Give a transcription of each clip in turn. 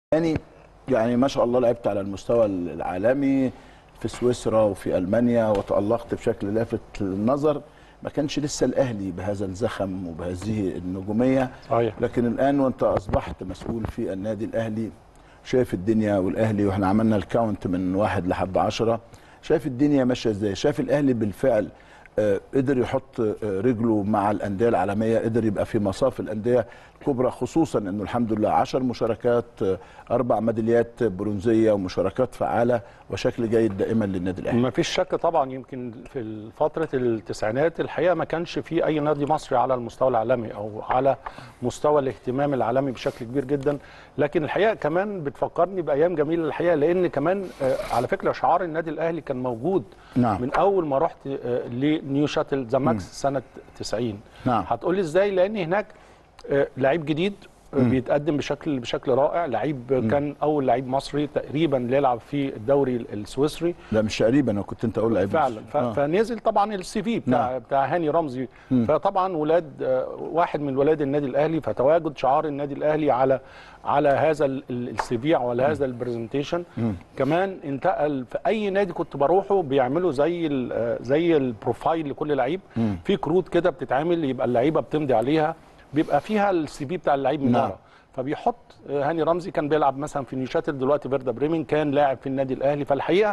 يعني يعني ما شاء الله لعبت على المستوى العالمي في سويسرا وفي المانيا وتالقت بشكل لافت للنظر ما كانش لسه الاهلي بهذا الزخم وبهذه النجوميه صحيح لكن الان وانت اصبحت مسؤول في النادي الاهلي شايف الدنيا والاهلي واحنا عملنا الكاونت من واحد لحد عشرة شايف الدنيا ماشيه ازاي شايف الاهلي بالفعل آه، قدر يحط آه، رجله مع الانديه العالميه قدر يبقى في مصاف الانديه الكبرى خصوصا انه الحمد لله 10 مشاركات آه، اربع ميداليات برونزيه ومشاركات فعاله وشكل جيد دائما للنادي الاهلي ما فيش شك طبعا يمكن في فترة التسعينات الحقيقة ما كانش في أي نادي مصري على المستوى العالمي أو على مستوى الاهتمام العالمي بشكل كبير جدا لكن الحقيقة كمان بتفكرني بأيام جميلة الحقيقة لأن كمان آه، على فكرة شعار النادي الأهلي كان موجود نعم. من أول ما رحت آه، لنيو شاتل زاماكس سنة 90 نعم. هتقولي إزاي لأن هناك آه، لعيب جديد آه، بيتقدم بشكل بشكل رائع لعيب كان اول لعيب مصري تقريبا اللي يلعب في الدوري السويسري لا مش تقريبا انا كنت انت اقول لعيب فعلا ف... آه. فنزل طبعا السي في بتاع نعم. بتاع هاني رمزي فطبعا ولاد آه، واحد من ولاد النادي الاهلي فتواجد شعار النادي الاهلي على على هذا السي في او على هذا البرزنتيشن كمان انتقل في اي نادي كنت بروحه بيعملوا زي ال- آه، زي البروفايل لكل لعيب في كروت كده بتتعمل يبقى اللعيبه بتمضي عليها بيبقى فيها السي في بتاع اللعيب من نعم. ورا فبيحط آه، هاني رمزي كان بيلعب مثلا في نيوشاتل دلوقتي فيردا بريمن كان لاعب في النادي الاهلي فالحقيقه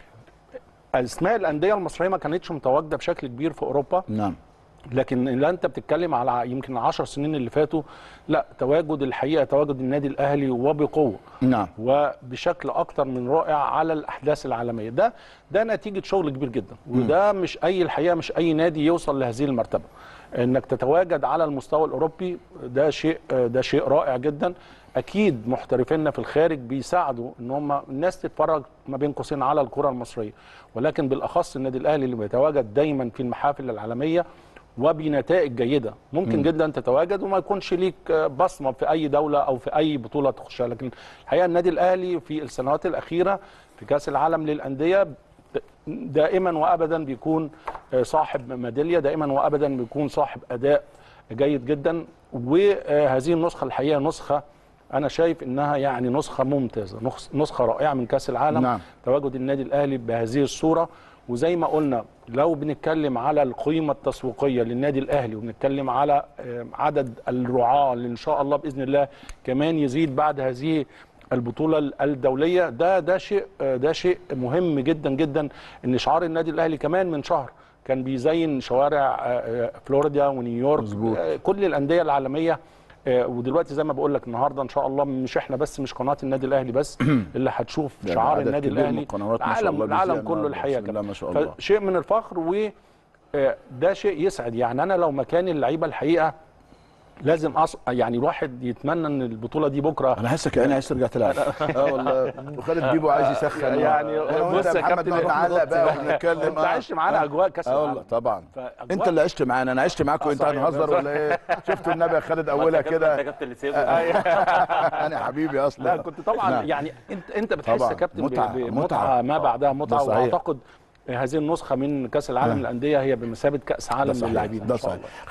اسماء الانديه المصريه ما كانتش متواجده بشكل كبير في اوروبا نعم لكن لا انت بتتكلم على يمكن 10 سنين اللي فاتوا لا تواجد الحقيقه تواجد النادي الاهلي وبقوه نعم وبشكل اكتر من رائع على الاحداث العالميه ده ده نتيجه شغل كبير جدا وده مش اي الحقيقه مش اي نادي يوصل لهذه المرتبه انك تتواجد على المستوى الاوروبي ده شيء ده شيء رائع جدا اكيد محترفينا في الخارج بيساعدوا ان هم الناس تتفرج ما بين قوسين على الكره المصريه ولكن بالاخص النادي الاهلي اللي بيتواجد دايما في المحافل العالميه وبنتائج جيده ممكن جدا تتواجد وما يكونش ليك بصمه في اي دوله او في اي بطوله تخشها لكن الحقيقه النادي الاهلي في السنوات الاخيره في كاس العالم للانديه دائما وابدا بيكون صاحب ميداليه دائما وابدا بيكون صاحب اداء جيد جدا وهذه النسخه الحقيقه نسخه انا شايف انها يعني نسخه ممتازه نسخ- نسخه رائعه من كاس العالم نعم. تواجد النادي الاهلي بهذه الصوره وزي ما قلنا لو بنتكلم على القيمه التسويقيه للنادي الاهلي وبنتكلم على آه، عدد الرعاه اللي ان شاء الله باذن الله كمان يزيد بعد هذه البطوله الدوليه ده ده شيء آه، ده شيء مهم جدا جدا ان شعار النادي الاهلي كمان من شهر كان بيزين شوارع آه، آه، فلوريدا ونيويورك مظبوط. آه، كل الانديه العالميه آه، ودلوقتي زي ما بقول لك النهارده ان شاء الله مش احنا بس مش قناه النادي الاهلي بس اللي هتشوف ده شعار عدد النادي كبير من الاهلي القنوات ما شاء العالم الله بيذيع العالم كله النهاردة. الحقيقه بسم الله كمان. ما شاء الله. فشيء من الفخر و آه، ده شيء يسعد يعني انا لو مكان اللعيبه الحقيقه لازم أص... يعني الواحد يتمنى ان البطوله دي بكره انا حاسس كاني عايز ترجع تلعب اه والله وخالد بيبو عايز يسخن يعني أنا وأنت بص يا محمد كابتن نقعد نعلق بقى ونتكلم انت عشت معانا اجواء كاس اه والله العالم طبعا فأجواء- انت اللي عشت معانا انا عشت معاك آه، وانت صحيح. هنهزر ولا ايه شفتوا النبي يا خالد اولها انت كده كابتن اللي سيبه انا حبيبي اصلا لا كنت طبعا نعم. يعني انت انت بتحس طبعا. يا كابتن ب- متعة، بمتعه متعة. ما بعدها متعه ده صحيح. واعتقد هذه النسخه من كاس العالم نعم. للانديه هي بمثابه كاس ده عالم صحيح للاعبين ده ان شاء صحيح الله